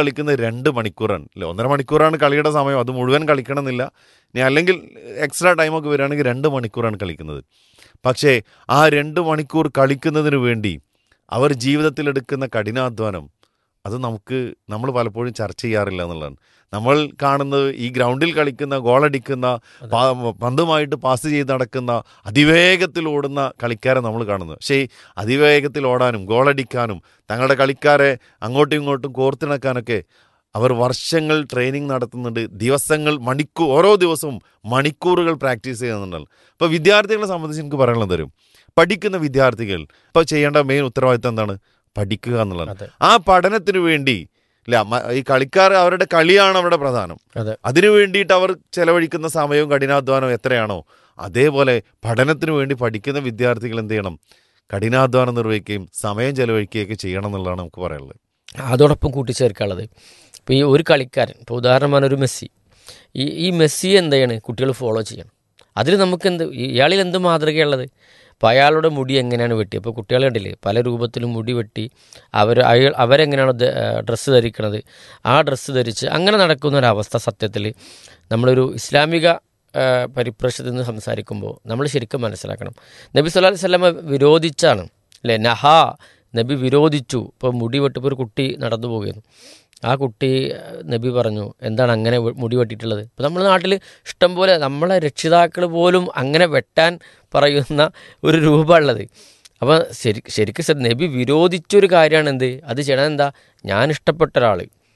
കളിക്കുന്നത് രണ്ട് മണിക്കൂറാണ് അല്ലേ ഒന്നര മണിക്കൂറാണ് കളിയുടെ സമയം അത് മുഴുവൻ കളിക്കണമെന്നില്ല ഇനി അല്ലെങ്കിൽ എക്സ്ട്രാ ടൈമൊക്കെ വരികയാണെങ്കിൽ രണ്ട് മണിക്കൂറാണ് കളിക്കുന്നത് പക്ഷേ ആ രണ്ട് മണിക്കൂർ കളിക്കുന്നതിന് വേണ്ടി അവർ ജീവിതത്തിലെടുക്കുന്ന കഠിനാധ്വാനം അത് നമുക്ക് നമ്മൾ പലപ്പോഴും ചർച്ച ചെയ്യാറില്ല എന്നുള്ളതാണ് നമ്മൾ കാണുന്നത് ഈ ഗ്രൗണ്ടിൽ കളിക്കുന്ന ഗോളടിക്കുന്ന പാ- പന്തുമായിട്ട് പാസ് ചെയ്ത് നടക്കുന്ന അതിവേഗത്തിൽ ഓടുന്ന കളിക്കാരെ നമ്മൾ കാണുന്നത് പക്ഷേ ഈ അതിവേഗത്തിൽ ഓടാനും ഗോളടിക്കാനും തങ്ങളുടെ കളിക്കാരെ അങ്ങോട്ടും ഇങ്ങോട്ടും കോർത്തിണക്കാനൊക്കെ അവർ വർഷങ്ങൾ ട്രെയിനിങ് നടത്തുന്നുണ്ട് ദിവസങ്ങൾ മണിക്കൂർ ഓരോ ദിവസവും മണിക്കൂറുകൾ പ്രാക്ടീസ് ചെയ്യുന്നുണ്ടല്ലോ അപ്പോൾ വിദ്യാർത്ഥികളെ സംബന്ധിച്ച് എനിക്ക് പറയാനുള്ളത് തരും പഠിക്കുന്ന വിദ്യാർത്ഥികൾ ഇപ്പോൾ ചെയ്യേണ്ട മെയിൻ ഉത്തരവാദിത്തം എന്താണ് പഠിക്കുക എന്നുള്ളതാണ് അതെ ആ പഠനത്തിന് വേണ്ടി ഇല്ല മ- ഈ കളിക്കാർ അവരുടെ കളിയാണ് അവിടെ പ്രധാനം അതെ അതിനു വേണ്ടിയിട്ട് അവർ ചെലവഴിക്കുന്ന സമയവും കഠിനാധ്വാനവും എത്രയാണോ അതേപോലെ പഠനത്തിന് വേണ്ടി പഠിക്കുന്ന വിദ്യാർത്ഥികൾ എന്ത് ചെയ്യണം കഠിനാധ്വാനം നിർവഹിക്കുകയും സമയം ചെലവഴിക്കുകയൊക്കെ ചെയ്യണം എന്നുള്ളതാണ് നമുക്ക് പറയാനുള്ളത് അതോടൊപ്പം കൂട്ടിച്ചേർക്കാനുള്ളത് ഇപ്പോൾ ഈ ഒരു കളിക്കാരൻ ഇപ്പോൾ ഉദാഹരണമാണ് ഒരു മെസ്സി ഈ ഈ മെസ്സിയെ എന്ത് ചെയ്യണം കുട്ടികൾ ഫോളോ ചെയ്യണം അതിൽ നമുക്ക് എന്ത് ഇയാളിൽ എന്ത് മാതൃകയുള്ളത് അപ്പോൾ അയാളുടെ മുടി എങ്ങനെയാണ് വെട്ടി അപ്പോൾ കുട്ടികൾ കണ്ടില്ലേ പല രൂപത്തിലും മുടി വെട്ടി അവർ അയാൾ അവരെങ്ങനെയാണ് ഡ്രസ്സ് ധരിക്കണത് ആ ഡ്രസ്സ് ധരിച്ച് അങ്ങനെ നടക്കുന്ന ഒരവസ്ഥ സത്യത്തിൽ നമ്മളൊരു ഇസ്ലാമിക ആ, പരിപ്രേക്ഷ്യത്തിൽ നിന്ന് സംസാരിക്കുമ്പോൾ നമ്മൾ ശരിക്കും മനസ്സിലാക്കണം നബി സല്ലല്ലാഹു അലൈഹി വസല്ലമ വിരോധിച്ചാണ് അല്ലേ നഹാ നബി വിരോധിച്ചു ഇപ്പോൾ മുടി വെട്ടിപ്പോൾ ഒരു കുട്ടി നടന്നു പോകുന്നു ആ കുട്ടി അഹ്, നബി പറഞ്ഞു എന്താണ് അങ്ങനെ വെ- മുടി വെട്ടിയിട്ടുള്ളത് ഇപ്പോൾ നമ്മുടെ നാട്ടിൽ ഇഷ്ടം പോലെ നമ്മളെ രക്ഷിതാക്കൾ പോലും അങ്ങനെ വെട്ടാൻ പറയുന്ന ഒരു രൂപമുള്ളത് അപ്പോൾ ശരി ശരിക്കും സർ നബി വിരോധിച്ചൊരു കാര്യമാണ് എന്ത് അത് ചെയ്യണത് എന്താ ഞാൻ ഇഷ്ടപ്പെട്ട ഒരാൾ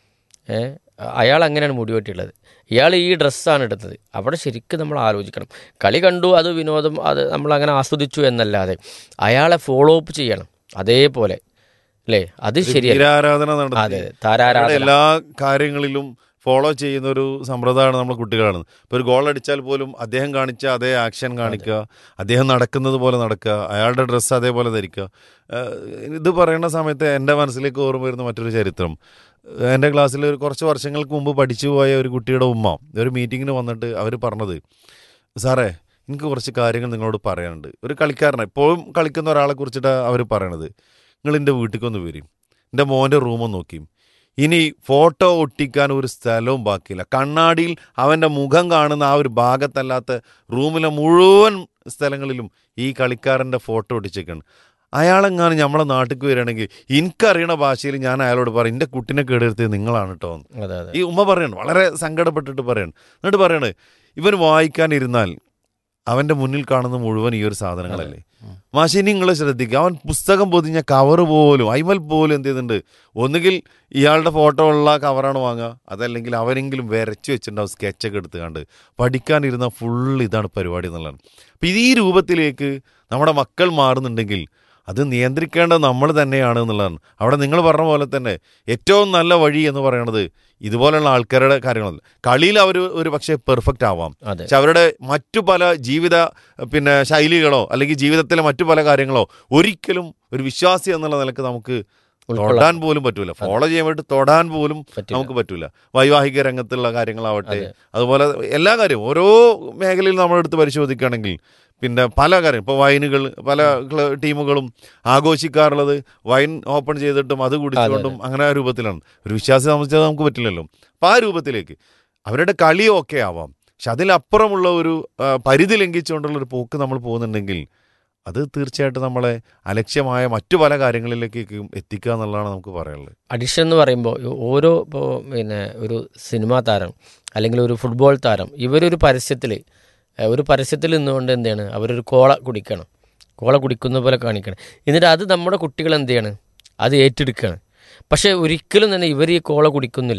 ഏ അയാൾ അങ്ങനെയാണ് മുടി വെട്ടിയുള്ളത് ഇയാൾ ഈ ഡ്രസ്സാണ് എടുത്തത് അവിടെ ശരിക്കും നമ്മൾ ആലോചിക്കണം കളി കണ്ടു അത് വിനോദം അത് നമ്മൾ അങ്ങനെ ആസ്വദിച്ചു എന്നല്ലാതെ അയാളെ ഫോളോ അപ്പ് ചെയ്യണം അതേപോലെ അല്ലേ അത് ശരിയല്ല വീരാരാധന അതെ നടത്തി അതെ താരാരാധന അവരുടെ എല്ലാ കാര്യങ്ങളിലും ഫോളോ ചെയ്യുന്ന ഒരു സമ്പ്രദായമാണ് നമ്മുടെ കുട്ടികളാണ് ഇപ്പോൾ ഒരു ഗോൾ അടിച്ചാൽ പോലും അദ്ദേഹം കാണിച്ച അതേ ആക്ഷൻ കാണിക്കുക അദ്ദേഹം നടക്കുന്നത് പോലെ നടക്കുക അയാളുടെ ഡ്രസ്സ് അതേപോലെ ധരിക്കുക ഏഹ് ഇത് പറയുന്ന സമയത്ത് എൻ്റെ മനസ്സിലേക്ക് ഓർമ്മ വരുന്ന മറ്റൊരു ചരിത്രം ഏഹ് എൻ്റെ ക്ലാസ്സിൽ ഒരു കുറച്ച് വർഷങ്ങൾക്ക് മുമ്പ് പഠിച്ചു പോയ ഒരു കുട്ടിയുടെ ഉമ്മ ഒരു മീറ്റിങ്ങിന് വന്നിട്ട് അവർ പറഞ്ഞത് സാറേ എനിക്ക് കുറച്ച് കാര്യങ്ങൾ നിങ്ങളോട് പറയാനുണ്ട് ഒരു കളിക്കാരനെ ഇപ്പോഴും കളിക്കുന്ന ഒരാളെ കുറിച്ചിട്ട് അവർ പറയണത് നിങ്ങൾ എൻ്റെ വീട്ടിലേക്കൊന്ന് വരും എൻ്റെ മോൻ്റെ റൂമൊന്ന് നോക്കിയും ഇനി ഫോട്ടോ ഒട്ടിക്കാൻ ഒരു സ്ഥലവും ബാക്കിയില്ല കണ്ണാടിയിൽ അവൻ്റെ മുഖം കാണുന്ന ആ ഒരു ഭാഗത്തല്ലാത്ത റൂമിലെ മുഴുവൻ സ്ഥലങ്ങളിലും ഈ കളിക്കാരൻ്റെ ഫോട്ടോ ഒട്ടിച്ചേക്കാണ് അയാളെങ്ങാനും നമ്മളെ നാട്ടിലേക്ക് വരികയാണെങ്കിൽ എനിക്കറിയണ ഭാഷയിൽ ഞാൻ അയാളോട് പറയും എൻ്റെ കുട്ടിനെ കേടെടുത്തത് നിങ്ങളാണ് കേട്ടോ എന്ന്." അതെ അതെ ഈ ഉമ്മ പറയണം വളരെ സങ്കടപ്പെട്ടിട്ട് പറയണം എന്നിട്ട് പറയണത് ഇവൻ വായിക്കാനിരുന്നാൽ അവൻ്റെ മുന്നിൽ കാണുന്ന മുഴുവൻ ഈ ഒരു സാധനങ്ങളല്ലേ മാഷി നിങ്ങൾ ശ്രദ്ധിക്കുക അവൻ പുസ്തകം പൊതിഞ്ഞ കവർ പോലും അയ്മൽ പോലും എന്ത് ചെയ്യുന്നുണ്ട് ഒന്നുകിൽ ഇയാളുടെ ഫോട്ടോ ഉള്ള കവറാണ് വാങ്ങുക അതല്ലെങ്കിൽ അവരെങ്കിലും വരച്ചു വെച്ചിട്ടുണ്ടാവും സ്കെച്ചൊക്കെ എടുത്ത് കണ്ട് പഠിക്കാനിരുന്ന ഫുൾ ഇതാണ് പരിപാടി എന്നുള്ളതാണ് അപ്പം ഇത് ഈ രൂപത്തിലേക്ക് നമ്മുടെ മക്കൾ മാറുന്നുണ്ടെങ്കിൽ അത് നിയന്ത്രിക്കേണ്ടത് നമ്മൾ തന്നെയാണ് എന്നുള്ളതാണ് അവിടെ നിങ്ങൾ പറഞ്ഞ പോലെ തന്നെ ഏറ്റവും നല്ല വഴി എന്ന് പറയുന്നത് ഇതുപോലെയുള്ള ആൾക്കാരുടെ കാര്യങ്ങളല്ല കളിയിൽ അവർ ഒരു പക്ഷേ പെർഫെക്റ്റ് ആവാം അതെ പക്ഷെ അവരുടെ മറ്റു പല ജീവിത പിന്നെ ശൈലികളോ അല്ലെങ്കിൽ ജീവിതത്തിലെ മറ്റു പല കാര്യങ്ങളോ ഒരിക്കലും ഒരു വിശ്വാസി എന്നുള്ള നിലക്ക് നമുക്ക് ഉൾക്കൊള്ളാൻ തൊടാൻ പോലും പറ്റൂല ഫോളോ ചെയ്യാൻ വേണ്ടി തൊടാൻ പോലും പറ്റില്ല. നമുക്ക് പറ്റൂല വൈവാഹിക രംഗത്തുള്ള കാര്യങ്ങളാവട്ടെ അതെ. അതുപോലെ എല്ലാ കാര്യവും ഓരോ മേഖലയിൽ നമ്മളെടുത്ത് പരിശോധിക്കുകയാണെങ്കിൽ പിന്നെ പല കാര്യം ഇപ്പോൾ വൈനുകൾ പല ക്ല- ടീമുകളും ആഘോഷിക്കാറുള്ളത് വൈൻ ഓപ്പൺ ചെയ്തിട്ടും അത് കുടിച്ചുകൊണ്ടും അങ്ങനെ ആ രൂപത്തിലാണ് ഒരു വിശ്വാസി സംബന്ധിച്ചത് നമുക്ക് പറ്റില്ലല്ലോ അപ്പോൾ ആ രൂപത്തിലേക്ക് അവരുടെ കളി ഓക്കെ ആവാം പക്ഷെ അതിലപ്പുറമുള്ള ഒരു ആ, പരിധി ലംഘിച്ചുകൊണ്ടുള്ള ഒരു പോക്ക് നമ്മൾ പോകുന്നുണ്ടെങ്കിൽ അത് തീർച്ചയായിട്ടും നമ്മളെ അലക്ഷ്യമായ മറ്റു പല കാര്യങ്ങളിലേക്കും എത്തിക്കുക എന്നുള്ളതാണ് നമുക്ക് പറയാനുള്ളത് അഡിഷൻ എന്ന് പറയുമ്പോൾ ഓരോ ഇപ്പോൾ പിന്നെ ഒരു സിനിമാ താരം അല്ലെങ്കിൽ ഒരു ഫുട്ബോൾ താരം ഇവരൊരു പരസ്യത്തിൽ ഒരു പരസ്യത്തിൽ നിന്നുകൊണ്ട് എന്താണ് അവരൊരു കോള കുടിക്കണം കോള കുടിക്കുന്ന പോലെ കാണിക്കണം എന്നിട്ട് അത് നമ്മുടെ കുട്ടികൾ എന്ത് ചെയ്യാണ് അത് ഏറ്റെടുക്കുകയാണ് പക്ഷേ ഒരിക്കലും തന്നെ ഇവർ ഈ കോള കുടിക്കുന്നില്ല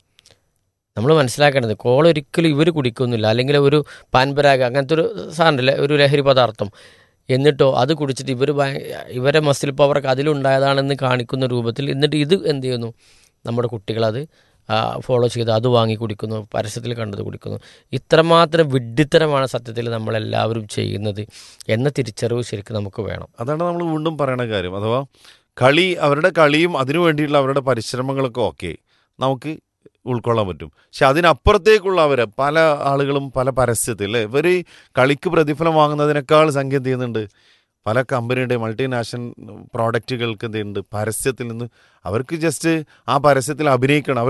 നമ്മൾ മനസ്സിലാക്കേണ്ടത് കോള ഒരിക്കലും ഇവർ കുടിക്കുന്നില്ല അല്ലെങ്കിൽ ഒരു പാൻപരാഗ അങ്ങനത്തെ ഒരു സാധനമില്ല ഒരു ലഹരി പദാർത്ഥം എന്നിട്ടോ അത് കുടിച്ചിട്ട് ഇവർ ഇവരെ മസിൽ പവറൊക്കെ അതിലുണ്ടായതാണെന്ന് കാണിക്കുന്ന രൂപത്തിൽ എന്നിട്ട് ഇത് എന്ത് ചെയ്യുന്നു നമ്മുടെ കുട്ടികളത് ഫോളോ ചെയ്ത് അത് വാങ്ങി കുടിക്കുന്നു പരസ്യത്തിൽ കണ്ടത് കുടിക്കുന്നു ഇത്രമാത്രം വിഡ്ഢിത്തരമാണ് സത്യത്തിൽ നമ്മളെല്ലാവരും ചെയ്യുന്നത് എന്ന തിരിച്ചറിവ് ശരിക്കും നമുക്ക് വേണം അതാണ് നമ്മൾ വീണ്ടും പറയണ കാര്യം അഥവാ കളി അവരുടെ കളിയും അതിനു വേണ്ടിയിട്ടുള്ള അവരുടെ പരിശ്രമങ്ങളൊക്കെ ഓക്കെ നമുക്ക് ഉൾക്കൊള്ളാൻ പറ്റും പക്ഷെ അതിനപ്പുറത്തേക്കുള്ള അവരെ പല ആളുകളും പല പരസ്യത്തിൽ അല്ലേ ഇവർ കളിക്ക് പ്രതിഫലം വാങ്ങുന്നതിനേക്കാൾ സംഖ്യ എന്ത് ചെയ്യുന്നുണ്ട് പല കമ്പനിയുടെ മൾട്ടിനാഷണൽ പ്രോഡക്റ്റുകൾക്ക് എന്ത് ചെയ്യുന്നുണ്ട് പരസ്യത്തിൽ നിന്ന് അവർക്ക് ജസ്റ്റ് ആ പരസ്യത്തിൽ അഭിനയിക്കണം അവർ